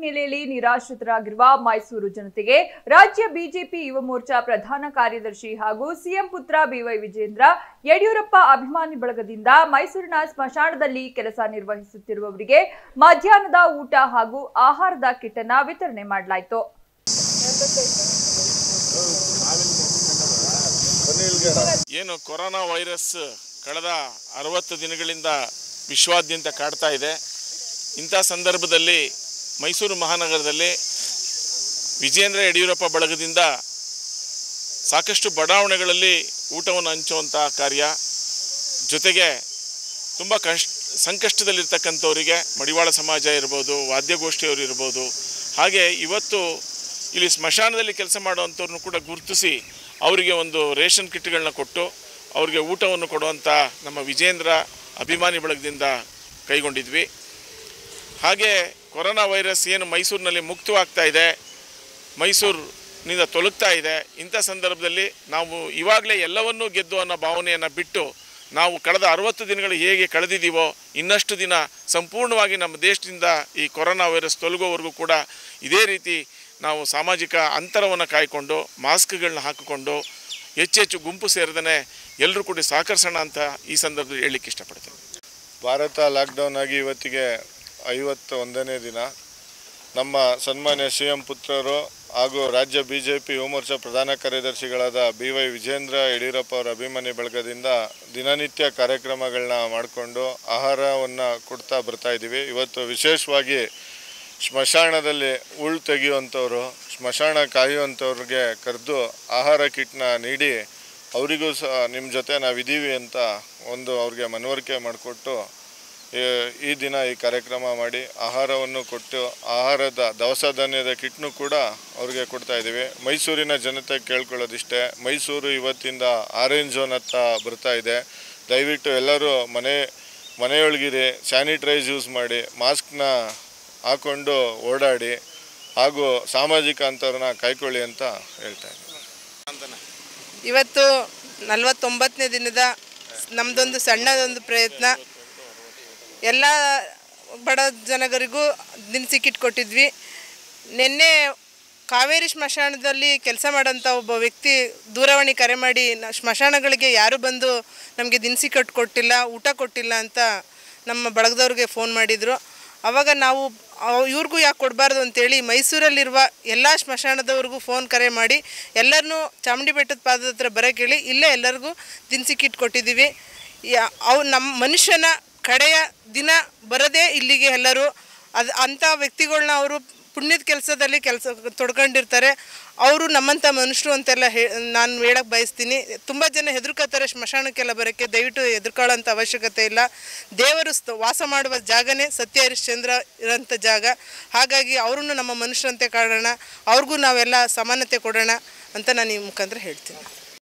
ಹಿನ್ನೆಲೆಯಲ್ಲಿ ನಿರಾಶ್ರಿತರಾಗಿರುವ ಮೈಸೂರು ಜನತೆಗೆ ರಾಜ್ಯ ಬಿಜೆಪಿ ಯುವ ಮೋರ್ಚಾ ಪ್ರಧಾನ ಕಾರ್ಯದರ್ಶಿ ಹಾಗೂ ಸಿಎಂ ಪುತ್ರ ಬಿವೈ ವಿಜೇಂದ್ರ ಯಡಿಯೂರಪ್ಪ ಅಭಿಮಾನಿ ಬಳಗದಿಂದ ಮೈಸೂರಿನ ಸ್ಮಶಾನದಲ್ಲಿ ಕೆಲಸ ನಿರ್ವಹಿಸುತ್ತಿರುವವರಿಗೆ ಮಧ್ಯಾಹ್ನದ ಊಟ ಹಾಗೂ ಆಹಾರದ ಕಿಟ್ ಅನ್ನ ವಿತರಣೆ ಮಾಡಲಾಯಿತು ಏನು ಕೊರೋನಾ ವೈರಸ್ ಕಳೆದ ಅರವತ್ತು ದಿನಗಳಿಂದ ವಿಶ್ವಾದ್ಯಂತ ಕಾಡ್ತಾ ಇದೆ ಇಂಥ ಸಂದರ್ಭದಲ್ಲಿ ಮೈಸೂರು ಮಹಾನಗರದಲ್ಲಿ ವಿಜೇಂದ್ರ ಯಡಿಯೂರಪ್ಪ ಬಳಗದಿಂದ ಸಾಕಷ್ಟು ಬಡಾವಣೆಗಳಲ್ಲಿ ಊಟವನ್ನು ಹಂಚುವಂಥ ಕಾರ್ಯ ಜೊತೆಗೆ ತುಂಬ ಕಷ್ಟ ಸಂಕಷ್ಟದಲ್ಲಿರ್ತಕ್ಕಂಥವರಿಗೆ ಮಡಿವಾಳ ಸಮಾಜ ಇರ್ಬೋದು ವಾದ್ಯಗೋಷ್ಠಿಯವರು ಇರ್ಬೋದು ಹಾಗೆ ಇವತ್ತು ಇಲ್ಲಿ ಸ್ಮಶಾನದಲ್ಲಿ ಕೆಲಸ ಮಾಡುವಂಥವ್ರನ್ನು ಕೂಡ ಗುರುತಿಸಿ ಅವರಿಗೆ ಒಂದು ರೇಷನ್ ಕಿಟ್ಗಳನ್ನ ಕೊಟ್ಟು ಅವರಿಗೆ ಊಟವನ್ನು ಕೊಡುವಂಥ ನಮ್ಮ ವಿಜೇಂದ್ರ ಅಭಿಮಾನಿ ಬಳಗದಿಂದ ಕೈಗೊಂಡಿದ್ವಿ ಹಾಗೆ ಕೊರೋನಾ ವೈರಸ್ ಏನು ಮೈಸೂರಿನಲ್ಲಿ ಮುಕ್ತವಾಗ್ತಾ ಇದೆ ಮೈಸೂರಿನಿಂದ ತೊಲಗ್ತಾ ಇದೆ ಇಂಥ ಸಂದರ್ಭದಲ್ಲಿ ನಾವು ಇವಾಗಲೇ ಎಲ್ಲವನ್ನೂ ಗೆದ್ದು ಅನ್ನೋ ಭಾವನೆಯನ್ನು ಬಿಟ್ಟು ನಾವು ಕಳೆದ ಅರವತ್ತು ದಿನಗಳು ಹೇಗೆ ಕಳೆದಿದ್ದೀವೋ ಇನ್ನಷ್ಟು ದಿನ ಸಂಪೂರ್ಣವಾಗಿ ನಮ್ಮ ದೇಶದಿಂದ ಈ ಕೊರೋನಾ ವೈರಸ್ ತೊಲಗುವವರೆಗೂ ಕೂಡ ಇದೇ ರೀತಿ ನಾವು ಸಾಮಾಜಿಕ ಅಂತರವನ್ನು ಕಾಯ್ಕೊಂಡು ಮಾಸ್ಕ್ಗಳನ್ನ ಹಾಕಿಕೊಂಡು ಹೆಚ್ಚೆಚ್ಚು ಗುಂಪು ಸೇರಿದೇ ಎಲ್ಲರೂ ಕೂಡ ಸಹಕರಿಸೋಣ ಅಂತ ಈ ಸಂದರ್ಭದಲ್ಲಿ ಹೇಳಲಿಕ್ಕೆ ಇಷ್ಟಪಡ್ತೇನೆ ಭಾರತ ಲಾಕ್ಡೌನ್ ಆಗಿ ಇವತ್ತಿಗೆ ಐವತ್ತ ಒಂದನೇ ದಿನ ನಮ್ಮ ಸನ್ಮಾನ್ಯ ಸಿ ಎಂ ಪುತ್ರರು ಹಾಗೂ ರಾಜ್ಯ ಬಿ ಜೆ ಪಿ ಯುವ ಮೋರ್ಚಾ ಪ್ರಧಾನ ಕಾರ್ಯದರ್ಶಿಗಳಾದ ಬಿ ವೈ ವಿಜೇಂದ್ರ ಯಡಿಯೂರಪ್ಪ ಅವರ ಅಭಿಮಾನಿ ಬಳಗದಿಂದ ದಿನನಿತ್ಯ ಕಾರ್ಯಕ್ರಮಗಳನ್ನ ಮಾಡಿಕೊಂಡು ಆಹಾರವನ್ನು ಕೊಡ್ತಾ ಬರ್ತಾ ಇದ್ದೀವಿ ಇವತ್ತು ವಿಶೇಷವಾಗಿ ಸ್ಮಶಾನದಲ್ಲಿ ಉಳು ತೆಗೆಯುವಂಥವ್ರು ಸ್ಮಶಾನ ಕಾಯುವಂಥವ್ರಿಗೆ ಕರೆದು ಆಹಾರ ಕಿಟ್ನ ನೀಡಿ ಅವರಿಗೂ ಸಹ ನಿಮ್ಮ ಜೊತೆ ನಾವಿದ್ದೀವಿ ಅಂತ ಒಂದು ಅವ್ರಿಗೆ ಮನವರಿಕೆ ಮಾಡಿಕೊಟ್ಟು ಈ- ಈ ದಿನ ಈ ಕಾರ್ಯಕ್ರಮ ಮಾಡಿ ಆಹಾರವನ್ನು ಕೊಟ್ಟು ಆಹಾರದ ದವಸ ಧಾನ್ಯದ ಕಿಟ್ನು ಕೂಡ ಅವ್ರಿಗೆ ಕೊಡ್ತಾ ಇದ್ದೀವಿ ಮೈಸೂರಿನ ಜನತೆ ಕೇಳ್ಕೊಳ್ಳೋದಿಷ್ಟೇ ಮೈಸೂರು ಇವತ್ತಿಂದ ಆರೆಂಜ್ ಝೋನ್ ಹತ್ತ ಬರ್ತಾ ಇದೆ ದಯವಿಟ್ಟು ಎಲ್ಲರೂ ಮನೆ ಮನೆಯೊಳಗಿರಿ ಸ್ಯಾನಿಟೈಸ್ ಯೂಸ್ ಮಾಡಿ ಮಾಸ್ಕ್ನ ಹಾಕೊಂಡು ಓಡಾಡಿ ಹಾಗೂ ಸಾಮಾಜಿಕ ಅಂತರನ ಕಾಯ್ಕೊಳ್ಳಿ ಅಂತ ಹೇಳ್ತಾ ಇದ್ದೀನಿ ಇವತ್ತು ನಲವತ್ತೊಂಬತ್ತನೇ ದಿನದ ನಮ್ಮದೊಂದು ಸಣ್ಣದೊಂದು ಪ್ರಯತ್ನ ಎಲ್ಲ ಬಡ ಜನಗರಿಗೂ ದಿನಸಿ ಕಿಟ್ ಕೊಟ್ಟಿದ್ವಿ ನಿನ್ನೆ ಕಾವೇರಿ ಸ್ಮಶಾನದಲ್ಲಿ ಕೆಲಸ ಮಾಡೋಂಥ ಒಬ್ಬ ವ್ಯಕ್ತಿ ದೂರವಾಣಿ ಕರೆ ಮಾಡಿ ನ- ಸ್ಮಶಾನಗಳಿಗೆ ಯಾರು ಬಂದು ನಮಗೆ ದಿನಸಿ ಕಟ್ಟು ಕೊಟ್ಟಿಲ್ಲ ಊಟ ಕೊಟ್ಟಿಲ್ಲ ಅಂತ ನಮ್ಮ ಬಳಗದವ್ರಿಗೆ ಫೋನ್ ಮಾಡಿದರು ಆವಾಗ ನಾವು ಅವ್- ಇವ್ರಿಗೂ ಯಾಕೆ ಕೊಡಬಾರ್ದು ಅಂತೇಳಿ ಮೈಸೂರಲ್ಲಿರುವ ಎಲ್ಲ ಸ್ಮಶಾನದವ್ರಿಗೂ ಫೋನ್ ಕರೆ ಮಾಡಿ ಎಲ್ಲರನ್ನೂ ಚಾಮುಂಡಿ ಬೆಟ್ಟದ ಪಾದದ ಹತ್ರ ಬರೋಕೆ ಹೇಳಿ ಇಲ್ಲೇ ಎಲ್ಲರಿಗೂ ದಿನಸಿ ಕಿಟ್ ಕೊಟ್ಟಿದ್ದೀವಿ ಯಾ ಅವು ನಮ್ಮ ಮನುಷ್ಯನ ಕಡೆಯ ದಿನ ಬರದೇ ಇಲ್ಲಿಗೆ ಎಲ್ಲರೂ ಅದು ಅಂಥ ವ್ಯಕ್ತಿಗಳ್ನ ಅವರು ಪುಣ್ಯದ ಕೆಲಸದಲ್ಲಿ ಕೆಲಸ ತೊಡ್ಕೊಂಡಿರ್ತಾರೆ ಅವರು ನಮ್ಮಂಥ ಮನುಷ್ಯರು ಅಂತೆಲ್ಲ ಹೇ ನಾನು ಹೇಳಕ್ಕೆ ಬಯಸ್ತೀನಿ ತುಂಬ ಜನ ಹೆದರ್ಕೋತಾರೆ ಸ್ಮಶಾನಕ್ಕೆಲ್ಲ ಬರೋಕ್ಕೆ ದಯವಿಟ್ಟು ಹೆದರ್ಕೊಳ್ಳೋಂಥ ಅವಶ್ಯಕತೆ ಇಲ್ಲ ದೇವರು ಸ್ಥ- ವಾಸ ಮಾಡುವ ಜಾಗನೇ ಸತ್ಯ ಹರಿಶ್ಚಂದ್ರ ಇರೋಂಥ ಜಾಗ ಹಾಗಾಗಿ ಅವ್ರನ್ನು ನಮ್ಮ ಮನುಷ್ಯರಂತೆ ಕಾಣೋಣ ಅವ್ರಿಗೂ ನಾವೆಲ್ಲ ಸಮಾನತೆ ಕೊಡೋಣ ಅಂತ ನಾನು ಈ ಮುಖಾಂತರ ಹೇಳ್ತೀನಿ